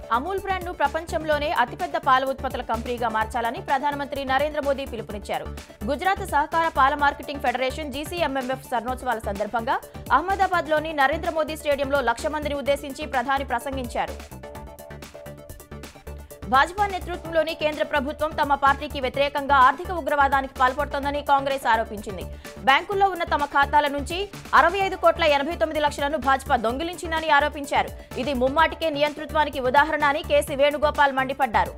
Amul brand ను ప్రపంచంలోనే అతిపెద్ద పాల ఉత్పత్తుల కంపెనీగా మార్చాలని ప్రధానమంత్రి నరేంద్ర మోదీ పిలుపునిచ్చారు గుజరాత్ సహకార పాల మార్కెటింగ్ ఫెడరేషన్ జీసీఎంఎంఎఫ్ స్వర్ణోత్సవాల సందర్భంగా అహ్మదాబాద్ లోని నరేంద్ర మోదీ స్టేడియంలో లక్ష మందిని ఉద్దేశించి ప్రధాని ప్రసంగించారు భాజపా నేతృత్వంలోని కేంద్ర ప్రభుత్వం తమ పార్టీకి వ్యతిరేకంగా ఆర్థిక ఉగ్రవాదానికి పాల్పడుతోందని కాంగ్రెస్ ఆరోపించింది బ్యాంకుల్లో ఉన్న తమ ఖాతాల నుంచి అరవై ఐదు కోట్ల ఎనభై తొమ్మిది లక్షలను భాజపా దొంగిలించిందని ఆరోపించారు ఇది ముమ్మాటికే నియంతృత్వానికి ఉదాహరణ అని కేసీ వేణుగోపాల్ మండిపడ్డారు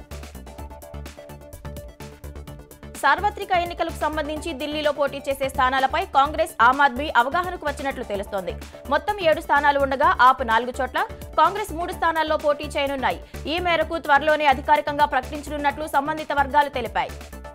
సార్వత్రిక ఎన్నికలకు సంబంధించి ఢిల్లీలో పోటీ చేసే స్థానాలపై కాంగ్రెస్ ఆమ్ ఆద్మీ అవగాహనకు వచ్చినట్లు తెలుస్తోంది మొత్తం ఏడు స్థానాలు ఉండగా ఆప్ నాలుగు చోట్ల కాంగ్రెస్ మూడు స్థానాల్లో పోటీ చేయనున్నాయి ఈ మేరకు త్వరలోనే అధికారికంగా ప్రకటించనున్నట్లు సంబంధిత వర్గాలు తెలిపాయి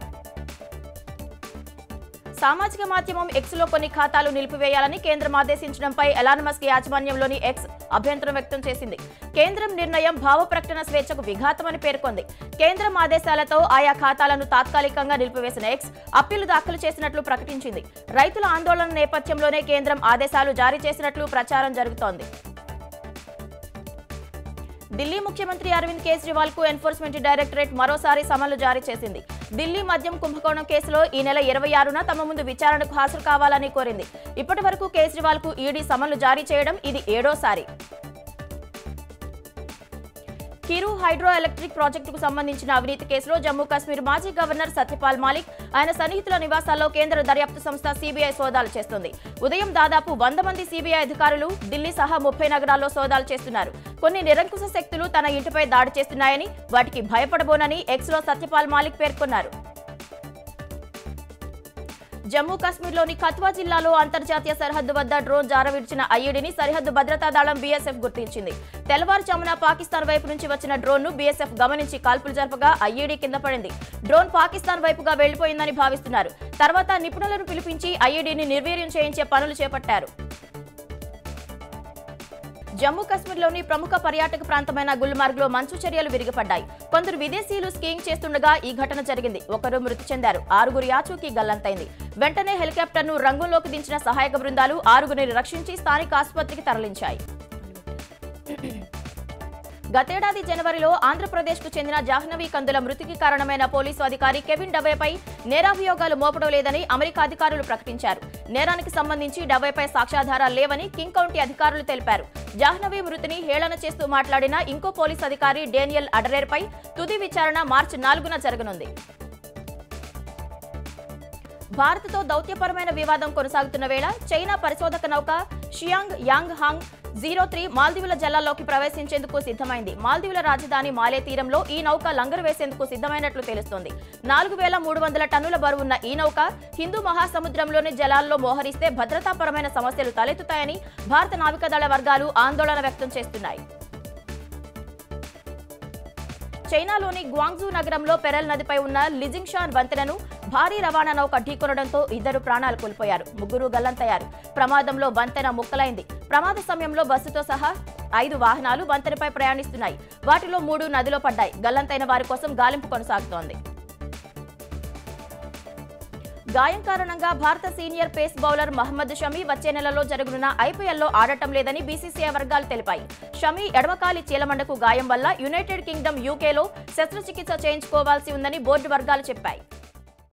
సామాజిక మాధ్యమం ఎక్స్ లో కొన్ని ఖాతాలు నిలిపివేయాలని కేంద్రం ఆదేశించడంపై ఎలాన్ మస్క్ యాజమాన్యంలోని ఎక్స్ అభ్యంతరం వ్యక్తం చేసింది కేంద్రం నిర్ణయం భావ ప్రకటన స్వేచ్ఛకు విఘాతమని పేర్కొంది కేంద్రం ఆదేశాలతో ఆయా ఖాతాలను తాత్కాలికంగా నిలిపివేసిన ఎక్స్ అప్పీలు దాఖలు చేసినట్లు ప్రకటించింది రైతుల ఆందోళన నేపథ్యంలోనే కేంద్రం ఆదేశాలు జారీ చేసినట్లు ప్రచారం జరుగుతోంది ఢిల్లీ ముఖ్యమంత్రి అరవింద్ కేజ్రీవాల్ కు ఎన్ఫోర్స్మెంట్ డైరెక్టరేట్ మరోసారి సమన్లు జారీ చేసింది ఢిల్లీ మద్యం కుంభకోణం కేసులో ఈ నెల ఇరవై ఆరున తమ ముందు విచారణకు హాజరు కావాలని కోరింది ఇప్పటి వరకు కేజ్రీవాల్ కు ఈడీ సమన్లు జారీ చేయడం ఇది ఏడోసారి కిరు హైడ్రో ఎలక్ట్రిక్ ప్రాజెక్టుకు సంబంధించిన అవినీతి కేసులో జమ్మూ కాశ్మీర్ మాజీ గవర్నర్ సత్యపాల్ మాలిక్ ఆయన సన్నిహితుల నివాసాల్లో కేంద్ర దర్యాప్తు సంస్థ సీబీఐ సోదాలు చేస్తుంది ఉదయం దాదాపు వంద మంది సీబీఐ అధికారులు ఢిల్లీ సహా ముప్పై నగరాల్లో సోదాలు చేస్తున్నారు కొన్ని నిరంకుశ శక్తులు తన ఇంటిపై దాడి చేస్తున్నాయని వాటికి భయపడబోనని ఎక్స్లో సత్యపాల్ మాలిక్ పేర్కొన్నారు జమ్మూ కాశ్మీర్లోని కత్వా జిల్లాలో అంతర్జాతీయ సరిహద్దు వద్ద డ్రోన్ జారవిడిచిన ఐఈడీని సరిహద్దు భద్రతా దళం బీఎస్ఎఫ్ గుర్తించింది తెల్లవారుజామున పాకిస్తాన్ వైపు నుంచి వచ్చిన డ్రోన్ ను బీఎస్ఎఫ్ గమనించి కాల్పులు జరపగా ఐఈడీ కింద పడింది డ్రోన్ పాకిస్తాన్ వైపుగా వెళ్లిపోయిందని భావిస్తున్నారు తర్వాత నిపుణులను పిలిపించి ఐఈడీని నిర్వీర్యం చేయించే పనులు చేపట్టారు జమ్మూ కాశ్మీర్లోని ప్రముఖ పర్యాటక ప్రాంతమైన గుల్మార్గ్ లో మంచు చర్యలు విరిగిపడ్డాయి కొందరు విదేశీయులు స్కీయింగ్ చేస్తుండగా ఈ ఘటన జరిగింది ఒకరు మృతి చెందారు ఆరుగురి ఆచూకీ గల్లంతైంది వెంటనే హెలికాప్టర్ను రంగంలోకి దించిన సహాయక బృందాలు ఆరుగురిని రక్షించి స్థానిక ఆసుపత్రికి తరలించాయి గతేడాది జనవరిలో ఆంధ్రప్రదేశ్కు చెందిన జాహ్నవి కందుల మృతికి కారణమైన పోలీసు అధికారి కెవిన్ డవేపై నేరాభియోగాలు మోపడం లేదని అమెరికా అధికారులు ప్రకటించారు నేరానికి సంబంధించి డవేపై సాక్ష్యాధారాలు లేవని కింగ్ కౌంటీ అధికారులు తెలిపారు జాహ్నవి మృతిని హేళన చేస్తూ మాట్లాడిన ఇంకో పోలీస్ అధికారి డేనియల్ అడరేర్పై తుది విచారణ మార్చి నాలుగున జరగనుంది భారత్తో దౌత్యపరమైన వివాదం కొనసాగుతున్న వేళ చైనా పరిశోధక నౌక Xiang Yang Hong zero three మాల్దీవుల జలాల్లోకి ప్రవేశించేందుకు సిద్ధమైంది మాల్దీవుల రాజధాని మాలే తీరంలో ఈ నౌక లంగరు వేసేందుకు సిద్ధమైనట్లు తెలుస్తోంది నాలుగు వేల మూడు వందల టన్నుల బరువున్న ఈ నౌక హిందూ మహాసముద్రంలోని జలాల్లో మోహరిస్తే భద్రతాపరమైన సమస్యలు తలెత్తుతాయని భారత నావికాదళ వర్గాలు ఆందోళన వ్యక్తం చేస్తున్నాయి చైనాలోని గ్వాంగ్జూ నగరంలో పెరల్ నదిపై ఉన్న లిజింగ్షాన్ వంతెనను భారీ రవాణా నౌక ఢీకొనడంతో ఇద్దరు ప్రాణాలు కోల్పోయారు ముగ్గురు గల్లంతయ్యారు ప్రమాదంలో వంతెన ముక్కలైంది ప్రమాద సమయంలో బస్సుతో సహా ఐదు వాహనాలు వంతెనపై ప్రయాణిస్తున్నాయి వాటిలో మూడు నదిలో పడ్డాయి గల్లంతైన వారి కోసం గాలింపు కొనసాగుతోంది గాయం కారణంగా భారత senior pace bowler Mohammed Shami వచ్చే నెలలో జరగనున్న ఐపీఎల్లో ఆడటం లేదని బీసీసీఐ వర్గాలు తెలిపాయి షమీ ఎడమకాలి చీలమండకు గాయం వల్ల యునైటెడ్ కింగ్డమ్ యూకేలో శస్త్రచికిత్స చేయించుకోవాల్సి ఉందని బోర్డు వర్గాలు చెప్పాయి